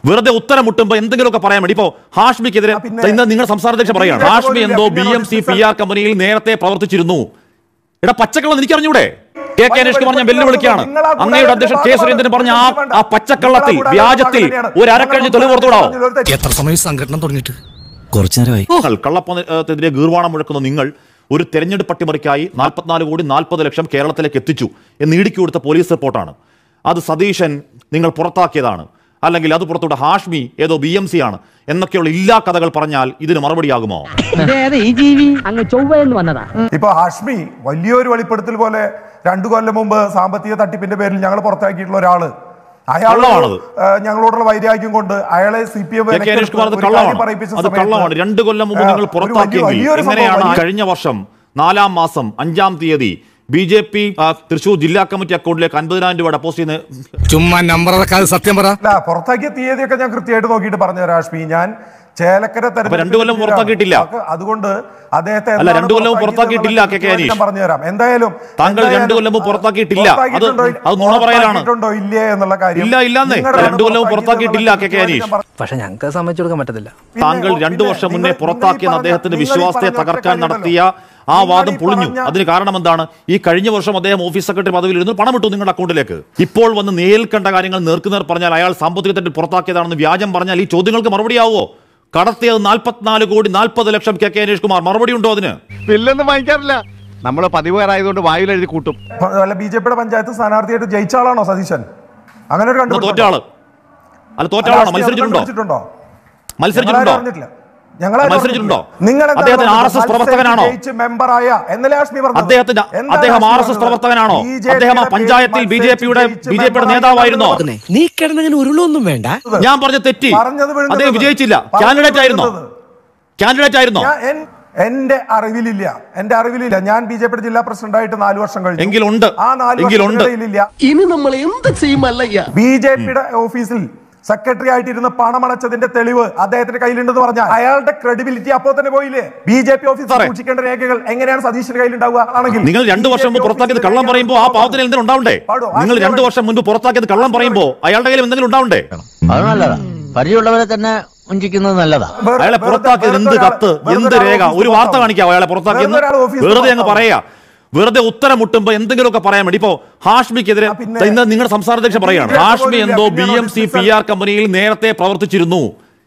വെറുതെ ഉത്തരം മുട്ടുമ്പോ എന്തെങ്കിലുമൊക്കെ പറയാൻ വേണ്ടി ഇപ്പോ ഹാഷ്മിക്കെതിരെ പിന്നെ- ഇന്ന് നിങ്ങൾ സംസ്ഥാന അധ്യക്ഷ പറയാണ് പിന്നെ ഹാഷ്മി പോലും എന്തോ ഇല്ല. ബി പിന്നെ M C notice P R കമ്പനിയിൽ നേരത്തെ പ്രവർത്തിച്ചിരുന്നു എടാ പച്ചക്കള്ളം എനിക്ക് അറിഞ്ഞൂടെ കെ കെ അനീഷ് കുമാർ ഞാൻ വെല്ലുവിളിക്കുകയാണ് നിങ്ങൾ ആ കൂടെ അങ്ങയുടെ അധ്യക്ഷൻ കെ സുരേന്ദ്രൻ പറഞ്ഞ ആ ആ പച്ചക്കള്ളത്തിൽ നിങ്ങൾ ആ കൂടെ വ്യാജത്തിൽ തന്നെയാണ്. ഒരു അരക്കഴിഞ്ഞ് തെളിവ് പുറത്തുവിടാവോ പറഞ്ഞതിൽ ഒരു തെറ്റ് എത്ര സമയം സംഘടന തുടങ്ങിയിട്ട് കുറച്ചു നേരമായി നിങ്ങൾ കള്ളപ്പണത്തിനെതിരെ ഗീർവാണം മുഴക്കുന്ന നിങ്ങൾ ഒരു തെരഞ്ഞെടുപ്പ് അട്ടിമറിക്കായി നാൽപ്പത്തിനാല് കോടി നാൽപ്പത് ലക്ഷം കേരളത്തിലേക്ക് എത്തിച്ചു എന്ന് ഇടുക്കി കൊടുത്ത പോലീസ് റിപ്പോർട്ടാണ് അത് സതീശൻ നിങ്ങൾ പുറത്താക്കിയതാണ് അല്ലെങ്കിൽ അത് പുറത്തുവിട്ട ഹാഷ്മി ഏതോ ബി എം സി ആണ് എന്നൊക്കെയുള്ള ഇല്ലാ കഥകൾ പറഞ്ഞാൽ ഇതിന് മറുപടിയാകുമോ ഇതേത് ഈ ജീവി അങ്ങ് ചൊവ്വയെന്ന് വന്നതാ ഇപ്പൊ ഹാഷ്മി വലിയൊരു വെളിപ്പെടുത്തൽ പോലെ രണ്ടു കൊല്ലം മുമ്പ് സാമ്പത്തിക തട്ടിപ്പിന്റെ പേരിൽ ഞങ്ങൾ പുറത്താക്കിയിട്ടുള്ള ഒരാള് അയാൾ കള്ളമാണത്. ഏഹ്, ഞങ്ങളോടുള്ള വൈരാഗ്യം കൊണ്ട് അയാളെ C P M K K Aneesh Kumar അത് കള്ളമാണ് അത് കള്ളമാണ് രണ്ടു കൊല്ലം മുമ്പ് നിങ്ങൾ പുറത്താക്കിയെങ്കിൽ എങ്ങനെയാണ് കഴിഞ്ഞ വർഷം നാലാം മാസം അഞ്ചാം തീയതി ബി ജെ പി തൃശൂർ ജില്ലാ കമ്മിറ്റി അക്കൗണ്ടിലേക്ക് അൻപതിനായിരം രൂപ ഡെപ്പോസിറ്റ് ചെയ്യുന്ന ചുമ്മാ നമ്പർ അതൊക്കെ സത്യം പറ അല്ല പുറത്താക്കിയ തീയതിയൊക്കെ ഞാൻ കൃത്യമായിട്ട് നോക്കിയിട്ട് പറഞ്ഞു ഹാഷ്മി ഞാൻ ചേലക്കര അപ്പൊ രണ്ടു കൊല്ലം പുറത്താക്കിയിട്ടില്ല. അതുകൊണ്ട് അദ്ദേഹത്തെ അല്ല, എന്താണ് രണ്ടു കൊല്ലം പുറത്താക്കിയത് പുറത്താക്കിയിട്ടില്ല, എന്നുള്ളത് കെ കെ അനീഷ്. ഞാൻ പറഞ്ഞുതരാം എന്തായാലും താങ്കൾ എന്തായാലും രണ്ടു കൊല്ലം മുമ്പ് പുറത്താക്കിയിട്ടില്ല. അത് പുറത്താക്കിയിട്ടുണ്ടോ ഇല്ല- അത് നുണ പറയലാണ്. പുറത്താക്കിയിട്ടുണ്ടോ ഇല്ലേ എന്നുള്ള കാര്യം ഇല്ല, ഇല്ലാന്നേ. നിങ്ങളുടെ രണ്ടു കൊല്ലം പുറത്താക്കിയത് പുറത്താക്കിയിട്ടില്ല, കെ കെ അനീഷ്. ഞാൻ പറഞ്ഞു. പക്ഷെ ഞങ്ങൾക്ക് സമ്മതിച്ചു കൊടുക്കാൻ പറ്റത്തില്ല പിന്നെ- താങ്കൾ രണ്ടു പിന്നെ വർഷം നിങ്ങൾ- മുന്നേ നിങ്ങൾ ഈ പുറത്താക്കിയെന്ന് പറഞ്ഞ- അദ്ദേഹത്തിന്റെ നിങ്ങൾ ഈ വിശ്വാസത്തെ പറഞ്ഞ തകർക്കാൻ ഒറ്റ നടത്തിയ കാര്യമുണ്ടല്ലോ. ആ നിങ്ങൾ വാദം ഈ പൊളിഞ്ഞു പറഞ്ഞ- അതിന് കാരണം എന്താണ് ഈ കഴിഞ്ഞ വർഷം അദ്ദേഹം ഓഫീസ് സെക്രട്ടറി പദവിയിലിരുന്നു പണം ഇട്ടു നിങ്ങളുടെ അക്കൗണ്ടിലേക്ക് ഇപ്പോൾ വന്ന് നേരിൽ കണ്ട കാര്യങ്ങൾ നേർക്കുനേർ പറഞ്ഞാൽ അയാൾ സാമ്പത്തിക തട്ടിൽ പുറത്താക്കിയതാണെന്ന് വ്യാജം പറഞ്ഞാൽ ഈ ചോദ്യങ്ങൾക്ക് മറുപടിയാവോ കടത്തിയത് നാൽപ്പത്തിനാല് കോടി നാൽപ്പത് ലക്ഷം കെ കെ അനീഷ് കുമാർ മറുപടി ഉണ്ടോ അതിന് ബില്ലൊന്നും വാങ്ങിക്കാറില്ല നമ്മള് പതിവുകാരായതുകൊണ്ട് വായിൽ എഴുതി കൂട്ടും അല്ല ബി ജെ പിയുടെ പഞ്ചായത്ത് സ്ഥാനാർത്ഥിയായിട്ട് ജയിച്ച ആളാണോ സതീശൻ അങ്ങനെ ഒരു എന്നാ തോറ്റ കണ്ടുപിടുത്തം ആള് അല്ല തോറ്റ ആളാണോ മത്സരിച്ചിട്ടുണ്ടോ മത്സരിച്ചിട്ടുണ്ടോ മത്സരിച്ചിട്ടുണ്ടോ ഞങ്ങൾ മത്സരിച്ചിട്ടുണ്ടോ? നിങ്ങൾ അദ്ദേഹത്തിന് RSS പ്രവർത്തകനാണോ? മെമ്പറായ എന്നല്ലേ ഹാഷ്മി പറഞ്ഞത് അദ്ദേഹത്തിന്റെ എന്താണ് അദ്ദേഹം ഹാഷ്മി ആർ എസ് എസ് പറഞ്ഞത്? പ്രവർത്തകനാണോ BJP യുടെ അദ്ദേഹം ആ പഞ്ചായത്തിൽ ബി ജെ പിയുടെ മത്സരിച്ച് ബി ജെ പിയുടെ മെമ്പറായി നേതാവായിരുന്നോ നടന്നത്. നീ കിടന്നങ്ങനെ ഉരുളൊന്നും വേണ്ട ഞാൻ പറഞ്ഞ തെറ്റി പറഞ്ഞത് വിഴുങ്ങുന്നത്. അദ്ദേഹം വിജയിച്ചില്ല പറഞ്ഞത് കാൻഡിഡേറ്റ് ആയിരുന്നോ വിഴുങ്ങുന്നത്. കാൻഡിഡേറ്റ് ആയിരുന്നോ ഞാൻ എൻ- എന്റെ അറിവിലില്ല എന്റെ അറിവിലില്ല ഞാൻ ബി ജെ പിയുടെ ജില്ലാ പ്രസിഡന്റ് ആയിട്ട് നാല് വർഷം കഴിഞ്ഞു എങ്കിലുണ്ട്. ആ നാല് എങ്കിലുണ്ട്. വർഷത്തിനിടയിലില്ല ഇനി നമ്മൾ എന്ത് ചെയ്യുമല്ലയ്യ ബി ജെ പിയുടെ ഓഫീസിൽ സെക്രട്ടറി ആയിട്ടിരുന്ന് പണമടച്ചതിന്റെ തെളിവ് അദ്ദേഹത്തിന്റെ കയ്യിലുണ്ടെന്ന് പറഞ്ഞാൽ അയാളുടെ ക്രെഡിബിലിറ്റി അപ്പോൾ തന്നെ പോയില്ലേ ബി ജെ പി ഓഫീസിൽ സാറേ. സൂക്ഷിക്കേണ്ട രേഖകൾ എങ്ങനെയാണ് സതീഷിന്റെ കയ്യിലുണ്ടാവുക ആണെങ്കിൽ നിങ്ങൾ രണ്ടു വർഷം മുമ്പ് പുറത്താക്കിയത് കള്ളം പറയുമ്പോൾ ആ പാവത്തിന് എന്തെങ്കിലും ഉണ്ടാവണ്ടേ പാടോ, നിങ്ങൾ ആശയം രണ്ടു വർഷം മുൻപ് പുറത്താക്കിയത് കള്ളം പറയുമ്പോൾ അയാളുടെ കയ്യിൽ എന്തെങ്കിലും ഉണ്ടാവണ്ടേ അത് നല്ലതാ പരിചയമുള്ളവരെ തന്നെ വഞ്ചിക്കുന്നത് നല്ലതാ വെറു- അയാളെ വെറുതെ- പുറത്താക്കിയത് എന്ത് വെറുതെ കത്ത് ഒരാൾ- എന്ത് വെറുതെ രേഖ ഒരാൾ ഒരു വാർത്ത ഓഫീസിൽ കാണിക്കാവോ അയാളെ പുറത്താക്കിയെന്ന് വെറുതെ ഒരാൾ ഓഫീസിൽ വെറുതെ അങ്ങ് പുറത്താവും. പറയാ വെറുതെ ഉത്തരം മുട്ടുമ്പോ എന്തെങ്കിലുമൊക്കെ പറയാൻ വേണ്ടി ഇപ്പോ ഹാഷ്മിക്കെതിരെ ആ, പിന്നെ- ഇന്ന് നിങ്ങളുടെ സംസ്ഥാന അധ്യക്ഷൻ പറയാണ് ഇതിനകത്ത് ഹാഷ്മി പോലും എന്തോ ഇല്ല. ബി പിന്നെ M C P notice R കമ്പനിയിൽ നേരത്തെ പ്രവർത്തിച്ചിരുന്നു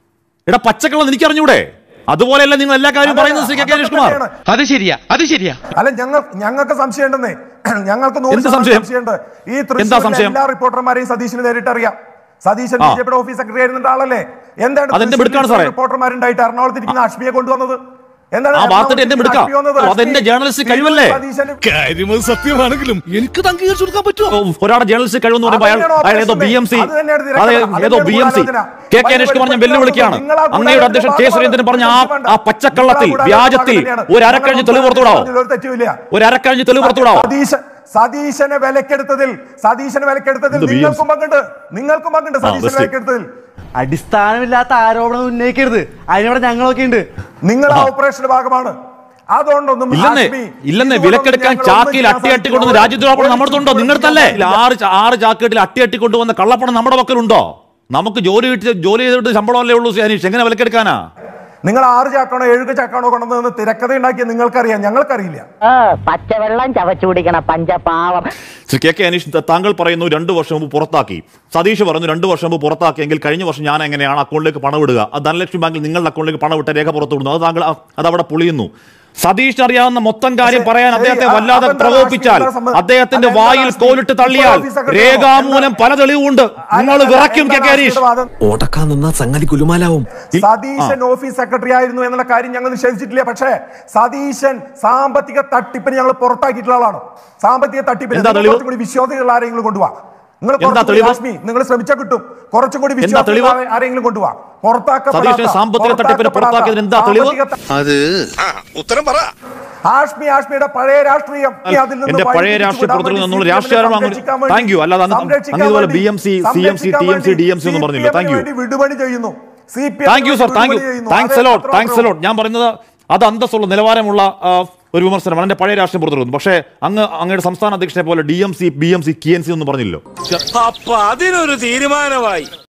എടാ പച്ചക്കള്ളം എനിക്ക് അറിഞ്ഞൂടെ അതുപോലെയല്ല നിങ്ങൾ എല്ലാ കാര്യവും പറയുന്നത് ശ്രീ കെ കെ അനീഷ് കുമാർ അതൊക്കെ അത് ശരിയാ അത് ശരിയാ അല്ല ഞങ്ങൾ ഞങ്ങൾക്ക് സംശയമുണ്ടെന്നേ ഞങ്ങൾക്ക് നൂറ് എന്ത് ശതമാനം സംശയം? സംശയമുണ്ട് ഈ എന്താ തൃശ്ശൂരിലെ സംശയം? എല്ലാ റിപ്പോർട്ടർമാരെയും സതീഷിന് നേരിട്ട് അറിയാം സതീശൻ ആ. ബി ജെ പിയുടെ ഓഫീസ് സെക്രട്ടറി ആയിരുന്ന ആളല്ലേ എന്താണ് അതെന്റെ തൃശ്ശൂരിൽ മിടുക്കാണ് സാറേ. റിപ്പോർട്ടർമാരുണ്ടായിട്ട് എറണാകുളത്ത് ഇരിക്കുന്ന അഷ്മിയെ കൊണ്ടുവന്നത് എന്താണ് ആ വാർത്തയുടെ എന്റെ എറണാകുളത്ത് മിടുക്കാ. അഷ്മി വന്നത്? ഓ, അതെന്റെ അഷ്മി, ജേർണലിസ്റ്റ് കഴിവല്ലേ? സതീശന് കാര്യം അത് സത്യമാണെങ്കിലും എനിക്ക് അംഗീകരിച്ചു കൊടുക്കാൻ പറ്റുമോ ഒരാളുടെ ജേർണലിസ്റ്റ് കഴിവെന്ന് പറയുമ്പോൾ അയാൾ അതെങ്ങനെയാണ് അയാൾ ഏതോ ബി എം സി അത് തന്നെയാണ് തിരക്കഥ. അതെ അതെങ്ങനെയാണ് ഏതോ ബി എം സി ഗൂഢാലോചന? കെ കെ അനീഷ് കുമാർ ഞാൻ വെല്ലുവിളിക്കുകയാണ് നിങ്ങളാ അങ്ങയുടെ അധ്യക്ഷൻ കെ സുരേന്ദ്രൻ പറഞ്ഞ ആ ആ പച്ചക്കള്ളത്തിൽ നിങ്ങളാ വ്യാജത്തിൽ ഗൂഢാലോചന ഒരു അരക്കഴിഞ്ഞ് തെളിവ് പുറത്തുവിടാവോ പറഞ്ഞതിൽ ഒരു തെറ്റുമില്ല ഒരു അരക്കഴിഞ്ഞ് തെളിവ് പുറത്തുവിടാവോ സതീശൻ സതീശനെ വിലക്കെടുത്തതിൽ സതീശനെ വിലക്കെടുത്തതിൽ ഇത് ബി എം സി. നിങ്ങൾക്കും പങ്കുണ്ട് നിങ്ങൾക്കും പങ്കുണ്ട് സതീശനെ ബെസ്റ്റ്. വിലക്കെടുത്തതിൽ അടിസ്ഥാനമില്ലാത്ത ആരോപണം ഉന്നയിക്കരുത് അതിനിവിടെ ഞങ്ങളൊക്കെ ഉണ്ട് നിങ്ങൾ ആ ഓപ്പറേഷന്റെ ഭാഗമാണ് അതുകൊണ്ടൊന്നും ഇല്ലെന്നേ ഹാഷ്മി, ഇല്ലെന്നേ ഇതുകൊണ്ടൊന്നും വിലക്കെടുക്കാൻ ഞങ്ങൾ ചാക്കിൽ ഒന്നും ചെയ്യാൻ അട്ടിയട്ടി കൊണ്ടുവന്ന് സാധിക്കില്ല. രാജ്യദ്രോഹണം നമ്മുടെ ഉണ്ടോ നിങ്ങൾക്കല്ലേ ആറ് ചാ- ആറ് ചാക്കേട്ടിൽ അട്ടിയട്ടി കൊണ്ടുവന്ന കള്ളപ്പണം നമ്മുടെ പക്കലുണ്ടോ നമുക്ക് ജോലി കിട്ടി ജോലി ചെയ്തിട്ട് ശമ്പളമല്ലേ ഉള്ളൂ അനീഷ് എങ്ങനെ വിലക്കെടുക്കാനാ നിങ്ങൾ ആറ് ചാക്കാണോ ഏഴ് ചാക്കാണോ കൊണ്ടുവന്ന് തിരക്കഥ ഉണ്ടാക്കിയ നിങ്ങൾക്കറിയാം ഞങ്ങൾക്കറിയില്ല പച്ചവെള്ളം ചവച്ചു കുടിക്കണ പഞ്ചപാവം ശ്രീ കെ കെ അനീഷ് ത- താങ്കൾ പറയുന്നു രണ്ടു വർഷം മുമ്പ് പുറത്താക്കി സതീഷ് പറഞ്ഞു രണ്ടു വർഷം മുമ്പ് പുറത്താക്കിയെങ്കിൽ കഴിഞ്ഞ വർഷം ഞാൻ എങ്ങനെയാണ് അക്കൗണ്ടിലേക്ക് പണം വിടുക അത് ധനലക്ഷ്മി ബാങ്കിൽ നിങ്ങളുടെ അക്കൗണ്ടിലേക്ക് പണം വിട്ട രേഖ പുറത്തു വിടുന്നു അത് താങ്കൾ അ- അത് അവിടെ പൊളിയുന്നു സതീഷിന് അറിയാവുന്ന മൊത്തം കാര്യം ശരി, പറയാൻ ശരി, അദ്ദേഹത്തെ ആ- വല്ലാതെ അതെന്താ പ്രകോപിപ്പിച്ചാൽ രാഷ്ട്രീയ സംബന്ധം? അദ്ദേഹത്തിന്റെ അതെന്താ വായിൽ രാഷ്ട്രീയ- കോലിട്ട് തള്ളിയാൽ ഓഫീസ് സെക്രട്ടറിയോ? രേഖാമൂലം പല തെളിവുണ്ട് നിങ്ങൾ വിറയ്ക്കും കെ കെ അനീഷ് വാദം ഓടക്കാൻ നിന്നാ സംഗതി കുലുമാലാവും സതീശൻ ഓഫീസ് സെക്രട്ടറി ആയിരുന്നു എന്നുള്ള കാര്യം ഞങ്ങൾ നിഷേധിച്ചിട്ടില്ല പക്ഷേ സതീശൻ സാമ്പത്തിക തട്ടിപ്പിന് ഞങ്ങൾ പുറത്താക്കിയിട്ടുള്ള ആളാണ് സാമ്പത്തിക തട്ടിപ്പിന് എന്താ നിങ്ങൾ തെളിവ്? കുറച്ചും കൂടി വിശ്വാസികൾ ആരെങ്കിലും കൊണ്ടുപോവാ നിങ്ങൾ എന്താ കുറച്ചും കൂടി തെളിവ്? ഹാഷ്മി നിങ്ങൾ ശ്രമിച്ചാൽ കിട്ടും കുറച്ചും കൂടി എന്താ വിശ്വാസികൾ തെളിവ്? ആരെ- ആരെങ്കിലും കൊണ്ടുപോവാ പുറത്താക്കപ്പെടാത്ത- സതീശനെ സാമ്പത്തിക തട്ടിപ്പിന് പുറത്താക്കപ്പെടാത്ത പുറത്താക്കിയതിന് എന്താ തെളിവ്? സാമ്പത്തിക ത- അത് ഉത്തരം പറ ഹാഷ്മി ഹാഷ്മിയുടെ പഴയ രാഷ്ട്രീയം ഇനി അതിൽ നിന്ന് എന്റെ വഴി പഴയ തിരിച്ചു രാഷ്ട്രീയ വിടാൻ പ്രവർത്തനം വേണ്ടി എന്നുള്ള CPM നെ രാഷ്ട്രീയം അങ്ങ് സംരക്ഷിക്കാൻ വേണ്ടി- താങ്ക് യു അല്ലാതെ അങ്ങ് സംരക്ഷിക്കാൻ അങ്ങ് ഇതുപോലെ വേണ്ടി- B M C C M C T M C D M C ഒന്നും പറഞ്ഞില്ല താങ്ക് യു CPM ന് വേണ്ടി വിടുപണി ചെയ്യുന്നു CPM താങ്ക് യു ന് സർ വേണ്ടി താങ്ക് യു വിടുപണി ചെയ്യുന്നു. താങ്ക്സ് അതെ, അലോട്ട് അത്ര താങ്ക്സ് മാത്രമേ അലോട്ട് ഞാൻ പറയുന്നത് അത് അന്തസ്സുള്ള നിലവാരമുള്ള ആ, ഒരു വിമർശനമാണ് എന്റെ പഴയ രാഷ്ട്രീയം പുറത്തെടുക്കുന്നു പക്ഷേ അങ്ങ് അങ്ങയുടെ സംസ്ഥാന അധ്യക്ഷനെ പോലെ D M C B M C കി എൻ സി ഒന്നും പറഞ്ഞില്ലല്ലോ അപ്പൊ അതിനൊരു തീരുമാനമായി